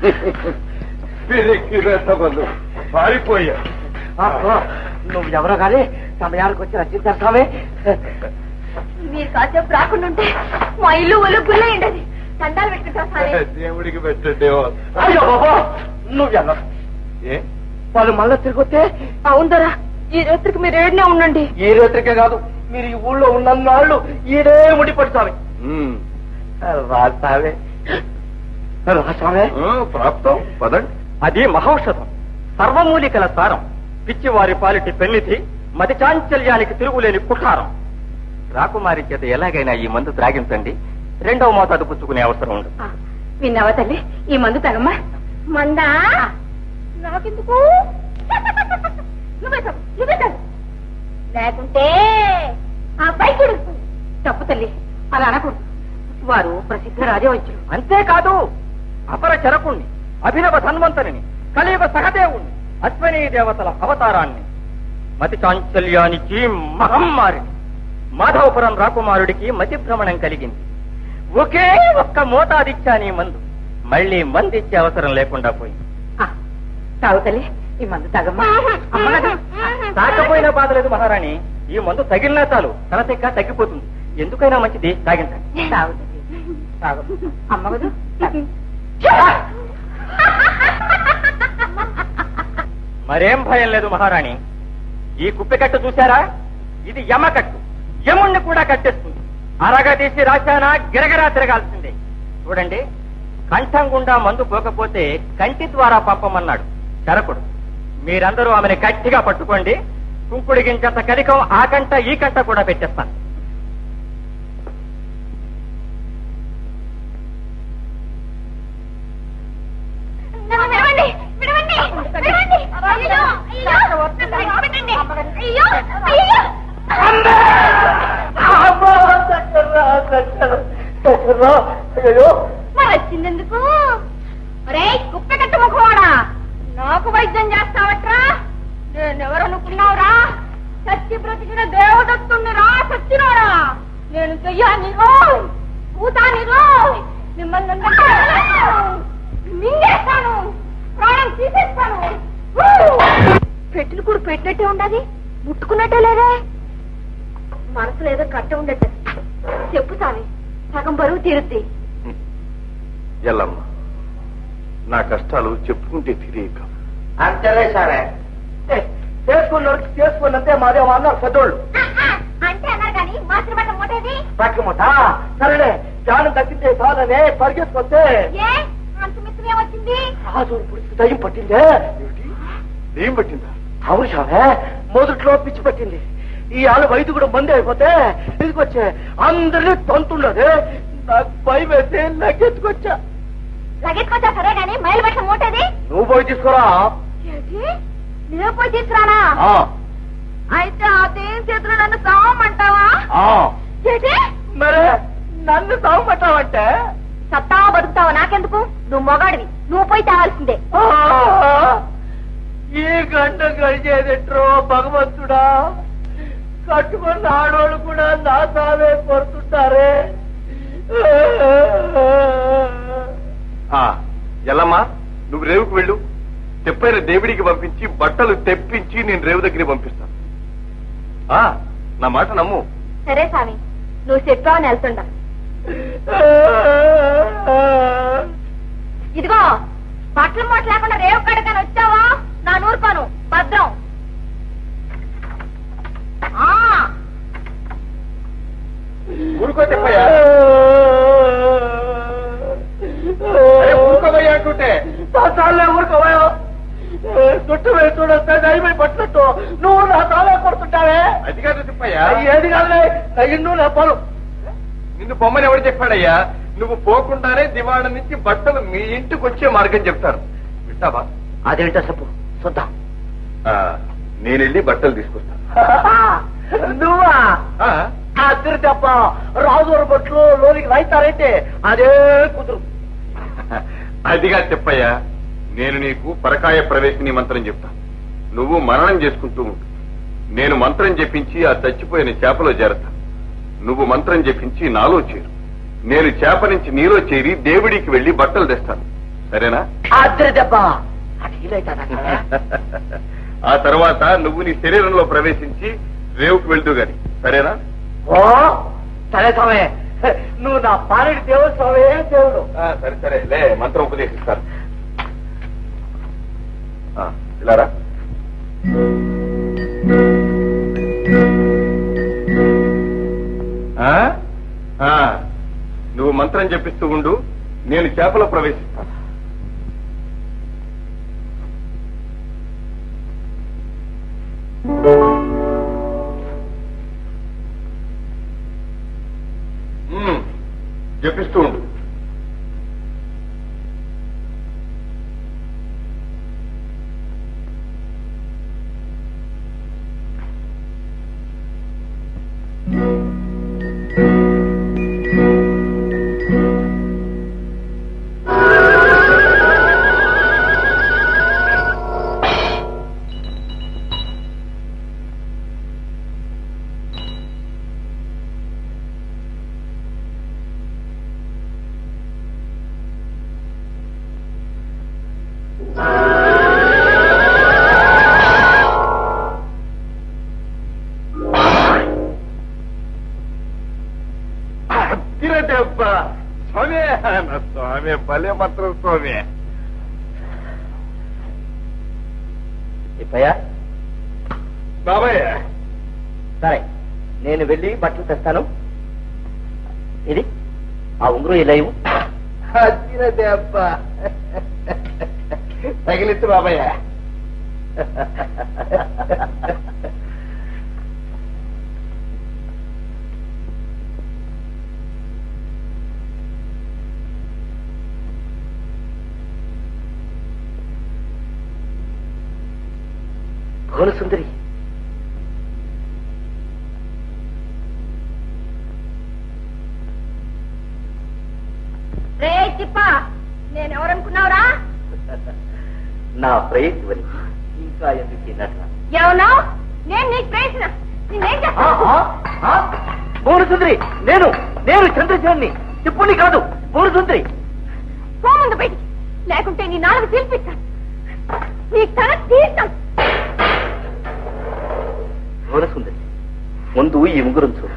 పిరికి వెతవలు పారిపోయా నువ్వు ఎవరో కానీ సమయానికి వచ్చి రచించారు స్వామి మీరు కాసేపు రాకుండా ఉంటే మా ఇల్లు ఒళ్ళు గుల్లే ఉండదు దండాలు పెట్టుకుంటాం స్వామి దేవుడికి పెట్టండి అయ్యో బాబా నువ్వు ఎలా ఏ వాళ్ళు మళ్ళీ తిరిగి వస్తే అవుందరా ఈ రాత్రికి మీరు ఏడనే ఉండండి ఈ రాత్రికే కాదు మీరు ఈ ఊళ్ళో ఉన్నన్నాళ్ళు ఈడే ముడిపడి స్వామి ఉమ్. రాస్తావే రాసావే ఆ, ప్రాప్తం పదండి అది మహౌషధం సర్వమూలికల సారం పిచ్చివారి పాలిటి పెన్నిధి మతి చాంచల్యానికి తిరుగులేని కుఠారం రాకుమారి చేత ఎలాగైనా ఈ మందు త్రాగించండి రెండవ మోతాదు పుచ్చుకునే అవసరం ఉండదు ఆ, విన్నావా తల్లి ఈ మందు తగమ్మా మందా నాకెందుకు నువ్వే తాగు, నువ్వే తాగు. లేకుంటే ఆ బైకుడు తప్పు తల్లి అలా అనకూడదు వారు ప్రసిద్ధ రాజవైద్యులు అంతేకాదు అపర చరకుణ్ణి అభినవ ధన్వంతరిని కలియుగ సహదేవుణ్ణి అశ్వనీ దేవతల అవతారాన్ని మతి చాంచల్యానికి మహమ్మారిని మాధవపురం రాకుమారుడికి మతి భ్రమణం కలిగింది ఒకే ఒక్క మోతాదిచ్చాని మందు మళ్ళీ మందిచ్చే అవసరం లేకుండా పోయింది ఆ, తాగు తల్లి ఈ మందు తగమ్మా అమ్మ కదా తాకపోయినా బాధలేదు మహారాణి ఈ మందు తగిలినా చాలు తలతెక్క తగ్గిపోతుంది ఎందుకైనా మంచిది తాగించండి తాగు తల్లి తాగు అమ్మ కదా తాగు. మరేం భయం లేదు మహారాణి ఈ కుప్పికట్టు చూశారా ఇది యమకట్టు యముణ్ణి కూడా కట్టేస్తుంది అరగ తీసి రాశానా గిరగిరా తిరగాల్సిందే చూడండి కంఠం గుండా మందు పోకపోతే కంటి ద్వారా పంపమన్నాడు చరకుడు మీరందరూ ఆమెను గట్టిగా పట్టుకోండి కుంకుడి గించంత కరికం ఆ కంట ఈ కంట కూడా పెట్టేస్తాను నన్ను విడవండి, విడవండి, విడవండి. అయ్యో, అయ్యో, నన్ను విడిచిపెట్టండి. అయ్యో, అయ్యో. అయ్యో మరి వచ్చిందెందుకు ఒరే కుప్ప కట్టు ముఖవాడా నాకు వైద్యం చేస్తావట్రా నేనెవరు అనుకున్నావురా సత్య బ్రతికిన దేవదత్తుని రా సచ్చినారా నేను చెయ్యాని రోయ్ కూతాని రోయ్ మిమ్మల్ని అందరినీ మింగేస్తాను ప్రాణం తీసేస్తాను పెట్టిన కూడా పెట్టినట్టే ఉండదు ముట్టుకున్నట్టే లేదే మనసులో ఏదో కట్ట ఉండట్టు చెప్పు సామి సగం బరువు తీరుద్ది ఎల్లమ్మ నా కష్టాలు చెప్పుకుంటే తిరిగి అంతేలే సరే చేసుకున్నోడికి చేసుకున్నంతే మాదే అన్నారు పెద్దోళ్ళు అంటే అన్నారు కానీ మాతృభాష మోటేది పక్కముట సరేలే జ్ఞానం తగ్గితే చాలనే పరిగెత్తుకొస్తే ఏ అంత మిత్రం ఏమొచ్చింది రాజు పుడికి దయ్యం పట్టిందే ఏం పట్టిందా అవును సామే మొదట్లో పిచ్చి పట్టింది ఈ ఆల వైద్యుడు మంది అయిపోతే తీసుకొచ్చే అందరినీ తొంతుండదు నాకు భయం వేస్తే లగ్గెత్తుకొచ్చా లగెత్తుకొచ్చా సరే కానీ మైలు పట్ల మోటేది నువ్వు పోయి తీసుకురా ఏంటి నేను పోయి తీసుకురానా ఆ, అయితే ఆ దేని చేతులు నన్ను సావమంటావా ఆ. ఏంటి మరే నన్ను సాగుపట్టావంటే సత్తావా బతుకుతావా నాకెందుకు నువ్వు మొగాడివి నువ్వు పోయి తేవాల్సిందే ఆ, ఈ గంట గడిచేదెట్రో భగవంతుడా కట్టుకున్న ఆడోళ్ళు కూడా నా సావే కొడుతుంటారే ఆ, ఎల్లమ్మా నువ్వు రేవుకు వెళ్ళు తెప్పైన దేవుడికి పంపించి బట్టలు తెప్పించి నేను రేవు దగ్గరికి పంపిస్తాను ఆ నా మాట నమ్ము సరే స్వామి నువ్వు చెప్పావని వెళ్తుండా ఇదిగో బట్టలు మూట లేకుండా రేవు కడకని వచ్చావా నా నూరుకోను భద్రం ఆ, ఊరుకో తెప్పయ్యా అరే ఊరుకోబోయా అంటుంటే చాలే ఊరుకోవయో చుట్టూ వేసి చూడొస్తే దయమై పట్టినట్టు నువ్వు నా తాలే కొడుతుంటావే అది కాదు తిప్పయ్యా ఏది కాదులే అయ్యిండు నా పొలం నిన్ను పొమ్మని ఎవరు చెప్పాడయ్యా నువ్వు పోకుండానే దివాణం నుంచి బట్టలు మీ ఇంటికి వచ్చే మార్గం చెప్తారు వింటావా అదేంటో చెప్పు చూద్దాం ఆ, నేను వెళ్ళి బట్టలు తీసుకొస్తాను నువ్వా ఆ, అద్దరు తప్ప రాజువారి బట్లు లోనికి రైతారైతే అదే కుదురు అదిగా చెప్పయ్యా నేను నీకు పరకాయ ప్రవేశిని మంత్రం చెప్తాను నువ్వు మననం చేసుకుంటూ ఉండు నేను మంత్రం చెప్పించి ఆ చచ్చిపోయిన చేపలో చేరతాను నువ్వు మంత్రం చెప్పించి నాలో చేరు నేను చేప నుంచి నీలో చేరి దేవుడికి వెళ్లి బట్టలు తెస్తాను సరేనా అద్దరి దెబ్బ అటు వీలైతుందా ఆ తర్వాత నువ్వు నీ శరీరంలో ప్రవేశించి రేవుకు వెళ్తూ గాని సరేనా ఓ సరే స్వామి నువ్వు నా పాలటి దేవుడు స్వామి దేవుడు ఆ, సరే సరే లే మంత్రం ఉపదేశిస్తాను ఆ, ఇలారా ఆ? ఆ, నువ్వు మంత్రం చెప్పిస్తూ ఉండు నేను చేపలో ప్రవేశిస్తాను మ్మ్. జపిస్తూ ఉండు తిరదెబ్బ స్వామి నా స్వామి భలే మంత్రం స్వామి ఇప్పయ్యా బాబాయ్ సరే నేను వెళ్ళి బట్టలు తెస్తాను ఇది ఆ ఉంగరం ఇలా ఇవ్వు దెబ్బ తగిలిత్తు బాబాయ్ భువన సుందరి రే చిప్ప నేను ఎవరనుకున్నావురా నా ప్రయత్నం ఇంకా ఎందుకు ఈ నటన ఎవనో నేను నీకు ప్రయత్న నేనేం ఆ, ఆ, ఆ? భువన సుందరి నేను నేను చంద్రసేన్ని చెప్పుని కాదు భువన సుందరి పోముందు బయటికి లేకుంటే నీ నాలుగు తీర్పిస్తాను నీ తల తీస్తాను భువన సుందరి ముందు ఈ ఉంగరం చూడు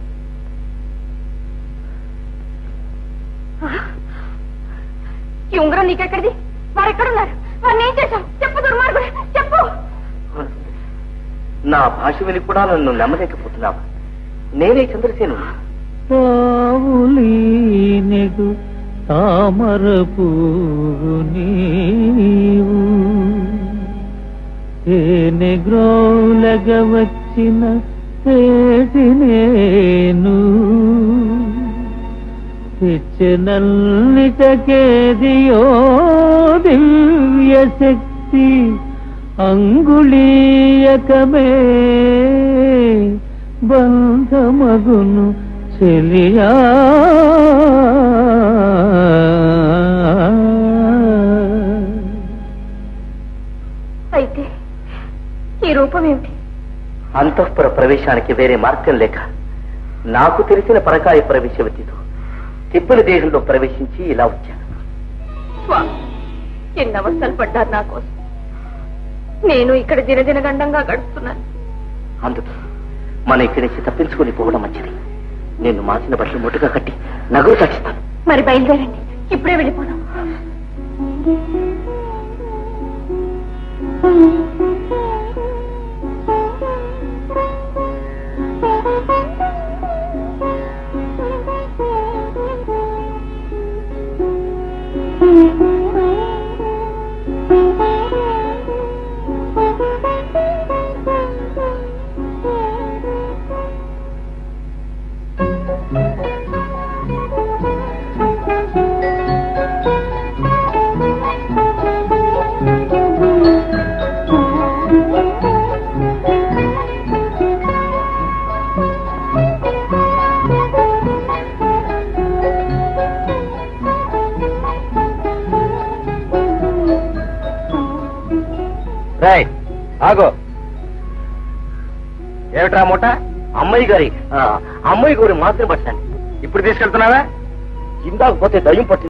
ఈ ఉంగరం నీకెక్కడిది వారు ఎక్కడున్నారు వారిని ఏం చేశావు చెప్పు దుర్మార్గుడు చెప్పు భువన సుందరి, నా భాష విని కూడా నన్ను నమ్మలేకపోతున్నావా నేనే చంద్రసేను తావులీనెగు తామర పువ్వు నీవు తేనె గ్రోలగ వచ్చిన తేటి నేను పిచ్చనల్లిటకేదియో దివ్య శక్తి అంగుళీయకమే బంధమగును చెలియా అయితే ఈ రూపం ఏమిటి అంతఃపుర ప్రవేశానికి వేరే మార్గం లేక నాకు తెలిసిన పరకాయ ప్రవేశ విద్యతో తిప్పుల దేహంలో ప్రవేశించి ఇలా వచ్చాను స్వామి ఎన్ని అవస్థలు పడ్డారు నా కోసం నేను ఇక్కడ దినదిన గండంగా గడుపుతున్నాను అందుకే మనం ఇక్కడి నుంచి తప్పించుకుని పోవడం మంచిది నేను మాసిన బట్టలు ముట్టుగా కట్టి నగరు కట్టిస్తాను మరి బయలుదేరండి ఇప్పుడే వెళ్ళిపోదాం రాయ్ ఆగో ఏమిట్రా మూట అమ్మాయి గారి ఆ, అమ్మాయి గారి మాత్రం పట్టాను ఇప్పుడు తీసుకెళ్తున్నావా ఇందాక పోతే దయ్యం పట్టింది